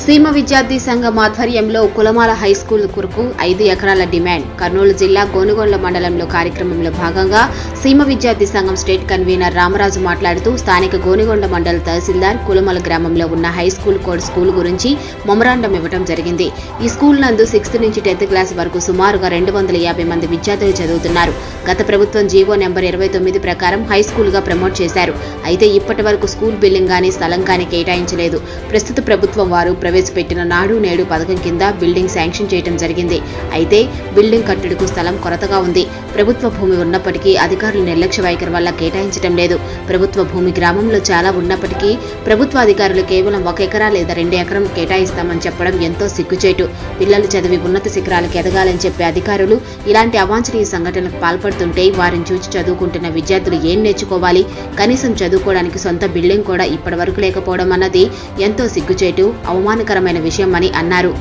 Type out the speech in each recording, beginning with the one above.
సీమ విద్యార్థి సంఘం ఆధ్వర్యంలో కులమాల హై స్కూల్ కొరకు ఐదు ఎకరాల డిమాండ్ కర్నూలు జిల్లా గోనుగొండ మండలంలో కార్యక్రమంలో భాగంగా సీమ విద్యార్థి సంఘం స్టేట్ కన్వీనర్ రామరాజు మాట్లాడుతూ స్థానిక గోనుగొండ మండల తహసీల్దార్ కులమల గ్రామంలో ఉన్న హై స్కూల్ కోడ్ స్కూల్ గురించి మొమరాండం ఇవ్వడం జరిగింది ఈ స్కూల్ నందు సిక్స్త్ నుంచి టెన్త్ క్లాస్ వరకు సుమారుగా రెండు వందల యాభై మంది విద్యార్థులు చదువుతున్నారు గత ప్రభుత్వం జీవో నెంబర్ ఇరవై తొమ్మిది ప్రకారం హై స్కూల్ గా ప్రమోట్ చేశారు అయితే ఇప్పటి వరకు స్కూల్ బిల్డింగ్ గానీ స్థలం గానీ కేటాయించలేదు ప్రస్తుత ప్రభుత్వం వారు ప్రవేశపెట్టిన నాడు నేడు పథకం కింద బిల్డింగ్ శాంక్షన్ చేయడం జరిగింది అయితే బిల్డింగ్ కట్టడికు స్థలం కొరతగా ఉంది ప్రభుత్వ భూమి ఉన్నప్పటికీ అధికారులు నిర్లక్ష్య వైఖరి వల్ల కేటాయించడం లేదు ప్రభుత్వ భూమి గ్రామంలో చాలా ఉన్నప్పటికీ ప్రభుత్వ అధికారులు కేవలం ఒక ఎకరా లేదా రెండు ఎకరం కేటాయిస్తామని చెప్పడం ఎంతో సిగ్గుచేటు పిల్లలు చదివి ఉన్నత శిఖరాలకు ఎదగాలని చెప్పే అధికారులు ఇలాంటి అవాంఛనీయ సంఘటనలకు పాల్పడుతుంటే వారిని చూసి చదువుకుంటున్న విద్యార్థులు ఏం నేర్చుకోవాలి కనీసం చదువుకోవడానికి సొంత బిల్డింగ్ కూడా ఇప్పటి వరకు లేకపోవడం అన్నది ఎంతో సిగ్గుచేటు అవమానకరమైన విషయం అని అన్నారు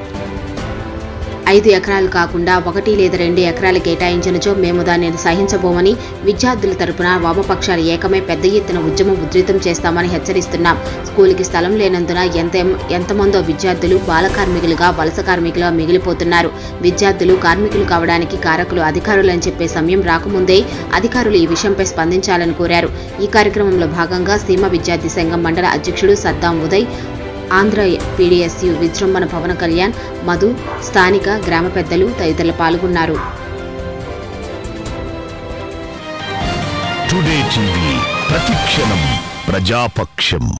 ఐదు ఎకరాలు కాకుండా ఒకటి లేదా రెండు ఎకరాలు కేటాయించినచో మేము దానిని సహించబోమని విద్యార్థుల తరపున వామపక్షాలు ఏకమై పెద్ద ఎత్తున ఉద్యమం ఉధృతం చేస్తామని హెచ్చరిస్తున్నాం స్కూల్కి స్థలం లేనందున ఎంత ఎంతమందో విద్యార్థులు బాల కార్మికులుగా వలస కార్మికులుగా మిగిలిపోతున్నారు విద్యార్థులు కార్మికులు కావడానికి కారకులు అధికారులని చెప్పే సమయం రాకముందే అధికారులు ఈ విషయంపై స్పందించాలని కోరారు ఈ కార్యక్రమంలో భాగంగా సీమ విద్యార్థి సంఘం మండల అధ్యక్షుడు సద్దాం ఉదయ్ ఆంధ్ర పీడీఎస్యు విజృంభణ పవన్ కళ్యాణ్ మధు స్థానిక గ్రామ పెద్దలు తదితరులు పాల్గొన్నారు టుడే టీవీ ప్రతిక్షణం ప్రజాపక్షం